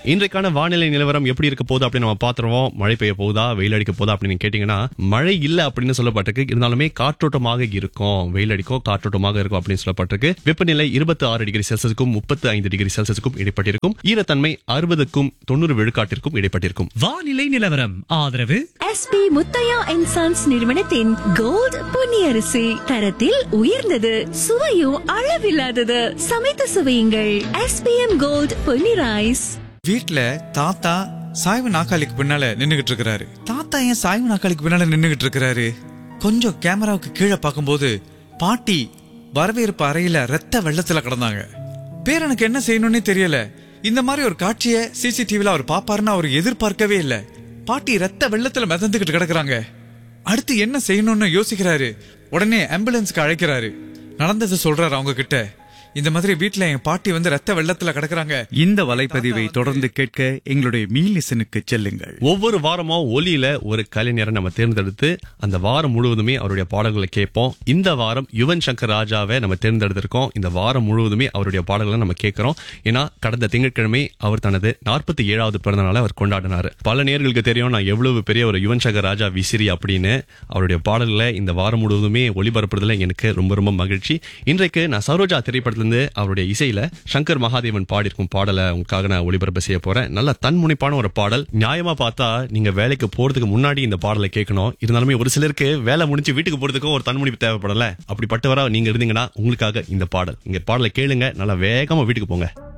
இன்றைக்கான வானிலை நிலவரம் எப்படி இருக்க போகுது அப்படின்னு நம்ம பாத்துருவோம் மழை பெய்ய போகுதா வெயில் அடிக்க போதா அப்படின்னு நீங்க கேட்டீங்கன்னா மழை இல்ல அப்படின்னு சொல்லப்பட்டிருக்கு இருந்தாலுமே காற்றோட்டமாக இருக்கும் வெயில் அடிக்கும் காற்றோட்டமாக இருக்கும் அப்படின்னு சொல்லப்பட்டிருக்கு வெப்பநிலை இருபத்தி ஆறு டிகிரி செல்சியஸுக்கும் முப்பத்தி ஐந்து டிகிரி செல்சியஸுக்கும் இடைப்பட்டிருக்கும் ஈரத்தன்மை அறுபதுக்கும் தொண்ணூறு விழுக்காட்டிற்கும் இடைப்பட்டிருக்கும் வானிலை நிலவரம் ஆதரவு எஸ்பி முத்தையா அண்ட் சன்ஸ் நிறுவனத்தின் கோல்ட் பொன்னியரிசி தரத்தில் உயர்ந்தது சுவையும் அளவில்லாதது சமைத்து சுவையுங்கள் எஸ்பிஎம் கோல்ட் பொன்னி ரைஸ் வீட்ல தாத்தா சாய்வு நாக்காளிக்கு பின்னால நின்னுகிட்டு இருக்கிறாரு தாத்தா ஏன் சாய்வு நாக்காளிக்கு பின்னால நின்னுகிட்டு இருக்கிறாரு கொஞ்சம் கேமராவுக்கு கீழே பார்க்கும்போது பாட்டி வரவேற்பு அறையில ரத்த வெள்ளத்துல கிடந்தாங்க பேரனுக்கு என்ன செய்யணும்னே தெரியல இந்த மாதிரி ஒரு காட்சியை சிசிடிவில அவர் பாப்பாருன்னு அவர் எதிர்பார்க்கவே இல்ல பாட்டி ரத்த வெள்ளத்துல மிதந்துகிட்டு கிடக்குறாங்க அடுத்து என்ன செய்யணும்னு யோசிக்கிறாரு உடனே ஆம்புலன்ஸ்க்கு அழைக்கிறாரு நடந்ததை சொல்றாரு அவங்க கிட்ட இந்த மாதிரி வீட்ல என் பாட்டி வந்து ரத்த வெள்ளத்துல கிடக்குறாங்க இந்த வலைப்பதிவை தொடர்ந்து கேட்க எங்களுடைய மீலிசனுக்கு செல்லுங்கள் ஒவ்வொரு வாரமும் ஒலியில ஒரு கலைஞரை நம்ம தேர்ந்தெடுத்து அந்த வாரம் முழுவதுமே அவருடைய பாடல்களை கேட்போம் இந்த வாரம் யுவன் சங்கர் ராஜாவை நம்ம தேர்ந்தெடுத்திருக்கோம் இந்த வாரம் முழுவதுமே அவருடைய பாடல்களை நம்ம கேட்கிறோம் ஏன்னா கடந்த திங்கட்கிழமை அவர் தனது நாற்பத்தி ஏழாவது பிறந்த நாளை அவர் கொண்டாடினாரு பல நேர்களுக்கு தெரியும் நான் எவ்வளவு பெரிய ஒரு யுவன் சங்கர் ராஜா விசிறி அப்படின்னு அவருடைய பாடல்களை இந்த வாரம் முழுவதுமே ஒளிபரப்புறதுல எனக்கு ரொம்ப ரொம்ப மகிழ்ச்சி இன்றைக்கு நான் சரோஜா திரைப்படத்திலிருந்து அவருடைய இசையில சங்கர் மகாதேவன் பாடியிருக்கும் பாடலை உங்களுக்காக நான் ஒளிபரப்பு செய்ய போறேன் நல்ல தன்முனைப்பான ஒரு பாடல் நியாயமா பார்த்தா நீங்க வேலைக்கு போறதுக்கு முன்னாடி இந்த பாடலை கேட்கணும் இருந்தாலுமே ஒரு சிலருக்கு வேலை முடிஞ்சு வீட்டுக்கு போறதுக்கும் ஒரு தன்முனைப்பு தேவைப்படல அப்படிப்பட்டவரா நீங்க இருந்தீங்கன்னா உங்களுக்காக இந்த பாடல் இங்க பாடலை கேளுங்க நல்லா வேகமா வீட்டுக்கு போங்க